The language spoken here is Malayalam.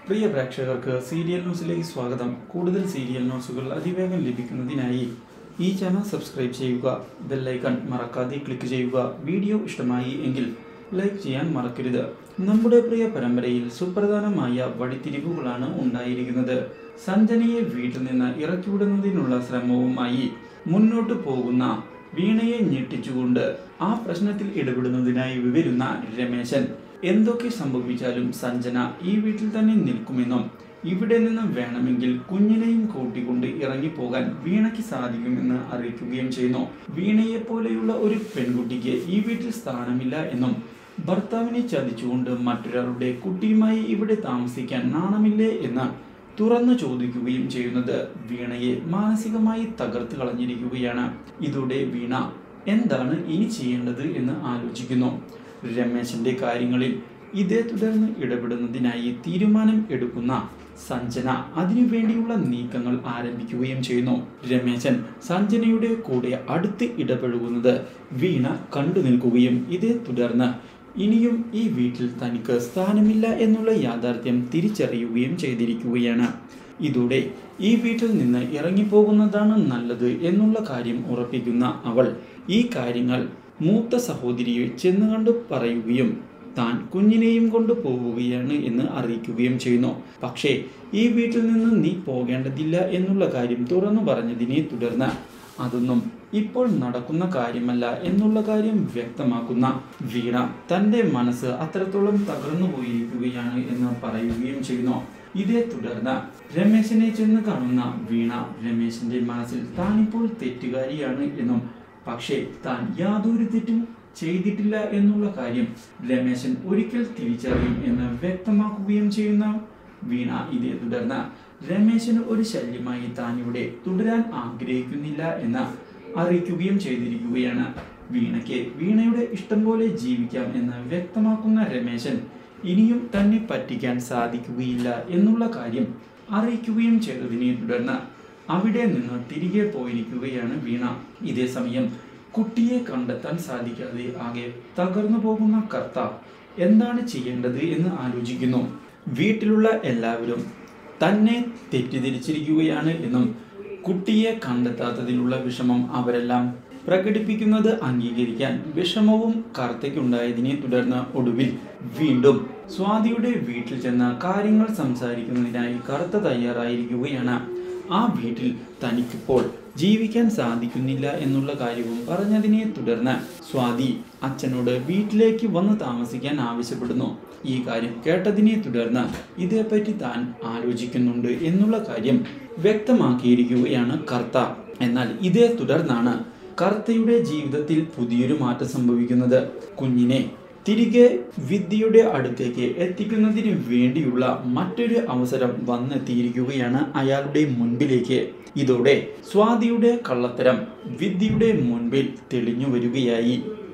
പ്രിയ പ്രേക്ഷകർക്ക് സീരിയൽ ന്യൂസിലേക്ക് സ്വാഗതം കൂടുതൽ സീരിയൽ ന്യൂസുകൾ അതിവേഗം ലഭിക്കുന്നതിനായി ഈ ചാനൽ സബ്സ്ക്രൈബ് ചെയ്യുക ബെല്ലൈക്കൺ മറക്കാതെ ക്ലിക്ക് ചെയ്യുക വീഡിയോ ഇഷ്ടമായി എങ്കിൽ ലൈക്ക് ചെയ്യാൻ മറക്കരുത് നമ്മുടെ പ്രിയ പരമ്പരയിൽ സുപ്രധാനമായ വഴിത്തിരിവുകളാണ് ഉണ്ടായിരിക്കുന്നത് സഞ്ജനയെ വീട്ടിൽ നിന്ന് ഇറക്കിവിടുന്നതിനുള്ള ശ്രമവുമായി മുന്നോട്ട് പോകുന്ന വീണയെ ഞെട്ടിച്ചുകൊണ്ട് ആ പ്രശ്നത്തിൽ ഇടപെടുന്നതിനായി വരുന്ന രമേശൻ എന്തൊക്കെ സംഭവിച്ചാലും സഞ്ജന ഈ വീട്ടിൽ തന്നെ നിൽക്കുമെന്നും ഇവിടെ നിന്ന് വേണമെങ്കിൽ കുഞ്ഞിനെയും കൂട്ടിക്കൊണ്ട് ഇറങ്ങിപ്പോകാൻ വീണയ്ക്ക് സാധിക്കുമെന്ന് അറിയിക്കുകയും ചെയ്യുന്നു വീണയെ പോലെയുള്ള ഒരു പെൺകുട്ടിക്ക് ഈ വീട്ടിൽ സ്ഥാനമില്ല എന്നും ഭർത്താവിനെ ചതിച്ചുകൊണ്ട് മറ്റൊരാളുടെ കുട്ടിയുമായി ഇവിടെ താമസിക്കാൻ നാണമില്ലേ എന്ന് തുറന്നു ചോദിക്കുകയും ചെയ്യുന്നത് വീണയെ മാനസികമായി തകർത്ത് കളഞ്ഞിരിക്കുകയാണ് ഇതോടെ വീണ എന്താണ് ഇനി ചെയ്യേണ്ടത് എന്ന് ആലോചിക്കുന്നു രമേശന്റെ കാര്യങ്ങളിൽ ഇതേ തുടർന്ന് ഇടപെടുന്നതിനായി തീരുമാനം എടുക്കുന്ന സഞ്ജന അതിനുവേണ്ടിയുള്ള നീക്കങ്ങൾ ആരംഭിക്കുകയും ചെയ്യുന്നു രമേശൻ സഞ്ജനയുടെ കൂടെ അടുത്ത് ഇടപെടുന്നത് വീണ കണ്ടു നിൽക്കുകയും ഇതേ തുടർന്ന് ഇനിയും ഈ വീട്ടിൽ തനിക്ക് സ്ഥാനമില്ല എന്നുള്ള യാഥാർത്ഥ്യം തിരിച്ചറിയുകയും ചെയ്തിരിക്കുകയാണ് ഇതോടെ ഈ വീട്ടിൽ നിന്ന് ഇറങ്ങിപ്പോകുന്നതാണ് നല്ലത് എന്നുള്ള കാര്യം ഉറപ്പിക്കുന്ന അവൾ ഈ കാര്യങ്ങൾ മൂത്ത സഹോദരിയെ ചെന്ന് കണ്ട് പറയുകയും താൻ കുഞ്ഞിനെയും കൊണ്ട് പോവുകയാണ് എന്ന് അറിയിക്കുകയും ചെയ്യുന്നു പക്ഷേ ഈ വീട്ടിൽ നിന്ന് നീ പോകേണ്ടതില്ല എന്നുള്ള കാര്യം തുറന്നു പറഞ്ഞതിനെ തുടർന്ന് അതൊന്നും ഇപ്പോൾ നടക്കുന്ന കാര്യമല്ല എന്നുള്ള കാര്യം വ്യക്തമാക്കുന്ന വീണ തൻ്റെ മനസ്സ് അത്രത്തോളം തകർന്നു പോയിരിക്കുകയാണ് എന്ന് പറയുകയും ചെയ്യുന്നു ഇതേ തുടർന്ന് രമേശിനെ ചെന്ന് കാണുന്ന വീണ രമേശിന്റെ മനസ്സിൽ താനിപ്പോൾ തെറ്റുകാരിയാണ് എന്നും പക്ഷേ താൻ യാതൊരു തെറ്റും ചെയ്തിട്ടില്ല എന്നുള്ള കാര്യം രമേശൻ ഒരിക്കൽ തിരിച്ചറിയും എന്ന് വ്യക്തമാക്കുകയും ചെയ്യുന്ന വീണ ഇതേ തുടർന്ന് രമേശന് ഒരു ശല്യമായി താൻ ഇവിടെ തുടരാൻ ആഗ്രഹിക്കുന്നില്ല എന്ന് അറിയിക്കുകയും ചെയ്തിരിക്കുകയാണ് വീണയ്ക്ക് വീണയുടെ ഇഷ്ടം പോലെ ജീവിക്കാം എന്ന് വ്യക്തമാക്കുന്ന രമേശൻ ഇനിയും തന്നെ പറ്റിക്കാൻ സാധിക്കുകയില്ല എന്നുള്ള കാര്യം അറിയിക്കുകയും ചെയ്തതിനെ തുടർന്ന് അവിടെ നിന്ന് തിരികെ പോയിരിക്കുകയാണ് വീണ ഇതേ സമയം കുട്ടിയെ കണ്ടെത്താൻ സാധിക്കാതെ ആകെ തകർന്നു പോകുന്ന കർത്ത എന്താണ് ചെയ്യേണ്ടത് എന്ന് ആലോചിക്കുന്നു വീട്ടിലുള്ള എല്ലാവരും തന്നെ തെറ്റിദ്ധരിച്ചിരിക്കുകയാണ് എന്നും കുട്ടിയെ കണ്ടെത്താത്തതിലുള്ള വിഷമം അവരെല്ലാം പ്രകടിപ്പിക്കുന്നത് അംഗീകരിക്കാൻ വിഷമവും കർത്തയ്ക്കുണ്ടായതിനെ തുടർന്ന് ഒടുവിൽ വീണ്ടും സ്വാതിയുടെ വീട്ടിൽ ചെന്ന് കാര്യങ്ങൾ സംസാരിക്കുന്നതിനായി കറുത്ത തയ്യാറായിരിക്കുകയാണ് ആ വീട്ടിൽ തനിക്കിപ്പോൾ ജീവിക്കാൻ സാധിക്കുന്നില്ല എന്നുള്ള കാര്യവും പറഞ്ഞതിനെ തുടർന്ന് സ്വാതി അച്ഛനോട് വീട്ടിലേക്ക് വന്ന് താമസിക്കാൻ ആവശ്യപ്പെടുന്നു ഈ കാര്യം കേട്ടതിനെ തുടർന്ന് ഇതേപ്പറ്റി താൻ ആലോചിക്കുന്നുണ്ട് എന്നുള്ള കാര്യം വ്യക്തമാക്കിയിരിക്കുകയാണ് കർത്ത എന്നാൽ ഇതേ തുടർന്നാണ് കർത്തയുടെ ജീവിതത്തിൽ പുതിയൊരു മാറ്റം സംഭവിക്കുന്നത് കുഞ്ഞിനെ തിരികെ വിദ്യയുടെ അടുത്തേക്ക് എത്തിക്കുന്നതിന് വേണ്ടിയുള്ള മറ്റൊരു അവസരം വന്നെത്തിയിരിക്കുകയാണ് അയാളുടെ മുൻപിലേക്ക് ഇതോടെ സ്വാതിയുടെ കള്ളത്തരം വിദ്യയുടെ മുൻപിൽ തെളിഞ്ഞു വരികയായി